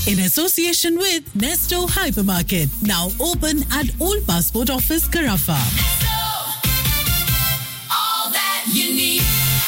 in association with Nesto Hypermarket, now open at Old Passport Office, Carafa. all that you need.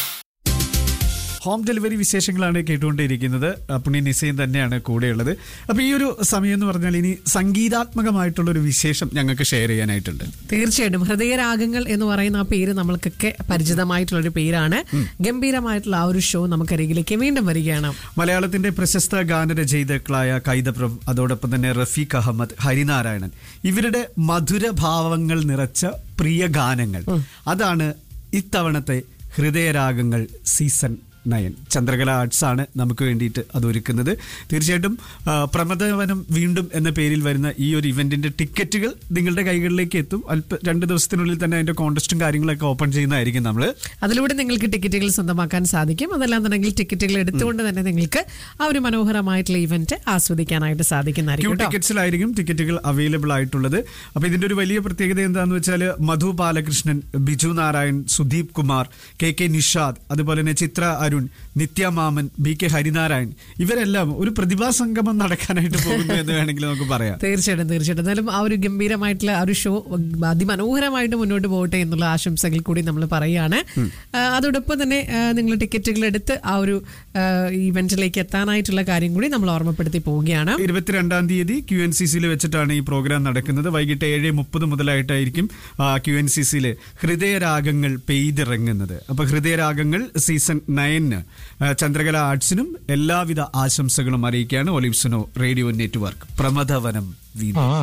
Home delivery വിശേഷങ്ങളാണ് കേട്ടുകൊണ്ടിരിക്കുന്നത് പുണ്യ നിസയും തന്നെയാണ് കൂടെയുള്ളത് അപ്പോൾ ഈ ഒരു സമയം എന്ന് പറഞ്ഞാൽ ഇനി സംഗീതാത്മകമായിട്ടുള്ള ഒരു വിശേഷം ഞങ്ങൾക്ക് ഷെയർ ചെയ്യാനായിട്ടുണ്ട് തീർച്ചയായിട്ടും ഹൃദയരാഗങ്ങൾ എന്ന് പറയുന്ന ആ പേര് നമ്മൾക്കൊക്കെ പരിചിതമായിട്ടുള്ള ഒരു പേരാണ് ഗംഭീരമായിട്ടുള്ള ആ ഒരു ഷോ നമുക്കരികിലേക്ക് വീണ്ടും വരികയാണ് മലയാളത്തിന്റെ പ്രശസ്ത ഗാനരചയിതാക്കളായ കൈതപ്രം അതോടൊപ്പം തന്നെ റഫീഖ് അഹമ്മദ് ഹരിനാരായണൻ ഇവരുടെ മധുരഭാവങ്ങൾ നിറച്ച പ്രിയ ഗാനങ്ങൾ അതാണ് ഇത്തവണത്തെ ഹൃദയരാഗങ്ങൾ സീസൺ നയൻ ചന്ദ്രകല ആർട്സ് ആണ് നമുക്ക് വേണ്ടിയിട്ട് അത് ഒരുക്കുന്നത് തീർച്ചയായിട്ടും ആ, പ്രമദവനം വീണ്ടും എന്ന പേരിൽ വരുന്ന ഈ ഒരു ഇവന്റിന്റെ ടിക്കറ്റുകൾ നിങ്ങളുടെ കൈകളിലേക്ക് എത്തും അല്പ രണ്ട് ദിവസത്തിനുള്ളിൽ തന്നെ അതിന്റെ കോൺടെസ്റ്റും കാര്യങ്ങളൊക്കെ ഓപ്പൺ ചെയ്യുന്നതായിരിക്കും നമ്മൾ അതിലൂടെ നിങ്ങൾക്ക് ടിക്കറ്റുകൾ സ്വന്തമാക്കാൻ സാധിക്കും അതല്ലാന്നുണ്ടെങ്കിൽ തന്നെ ടിക്കറ്റുകൾ എടുത്തുകൊണ്ട് തന്നെ നിങ്ങൾക്ക് ആ ഒരു മനോഹരമായിട്ടുള്ള ഇവന്റ് ആസ്വദിക്കാനായിട്ട് ക്യൂ സാധിക്കുന്നതായിരിക്കും കേട്ടോ. ടിക്കറ്റ്സിലായിരിക്കും ടിക്കറ്റുകൾ അവൈലബിൾ ആയിട്ടുള്ളത് അപ്പൊ ഇതിന്റെ ഒരു വലിയ പ്രത്യേകത എന്താന്ന് വെച്ചാൽ മധു ബാലകൃഷ്ണൻ ബിജു നാരായൺ സുദീപ് കുമാർ കെ കെ നിഷാദ് അതുപോലെ തന്നെ ചിത്ര അരുൺ നിത്യ മാമൻ ബി കെ ഹരിനാരായൺ ഇവരെല്ലാം ഒരു പ്രതിഭാ സംഗമം നടക്കാനായിട്ട് പോകുന്നു എന്ന് വേണമെങ്കിൽ നമുക്ക് പറയാം തീർച്ചയായിട്ടും തീർച്ചയായിട്ടും എന്നാലും ആ ഒരു ഗംഭീരമായിട്ടുള്ള ആ ഒരു ഷോ അതിമനോഹരമായിട്ട് മുന്നോട്ട് പോകട്ടെ എന്നുള്ള ആശംസകൾ കൂടി നമ്മൾ പറയുകയാണ് ആ, അതോടൊപ്പം തന്നെ ആ, നിങ്ങൾ ടിക്കറ്റുകൾ എടുത്ത് ആ ഒരു ഇവന്റിലേക്ക് എത്താനായിട്ടുള്ള കാര്യം കൂടി നമ്മൾ ഓർമ്മപ്പെടുത്തി പോവുകയാണ് ഇരുപത്തിരണ്ടാം തീയതി ക്യു എൻ സി സിയിൽ വെച്ചിട്ടാണ് ഈ പ്രോഗ്രാം നടക്കുന്നത് വൈകിട്ട് ഏഴ് മുപ്പത് മുതലായിട്ടായിരിക്കും ക്യു എൻ സി സിയിൽ ഹൃദയരാഗങ്ങൾ പെയ്തിറങ്ങുന്നത് അപ്പൊ ഹൃദയരാഗങ്ങൾ സീസൺ നയന് ചന്ദ്രകല ആർട്സിനും എല്ലാവിധ ആശംസകളും അറിയിക്കുകയാണ് ഒലിംപ്സനോ റേഡിയോ നെറ്റ്വർക്ക് പ്രമദവനം വീണ്ടും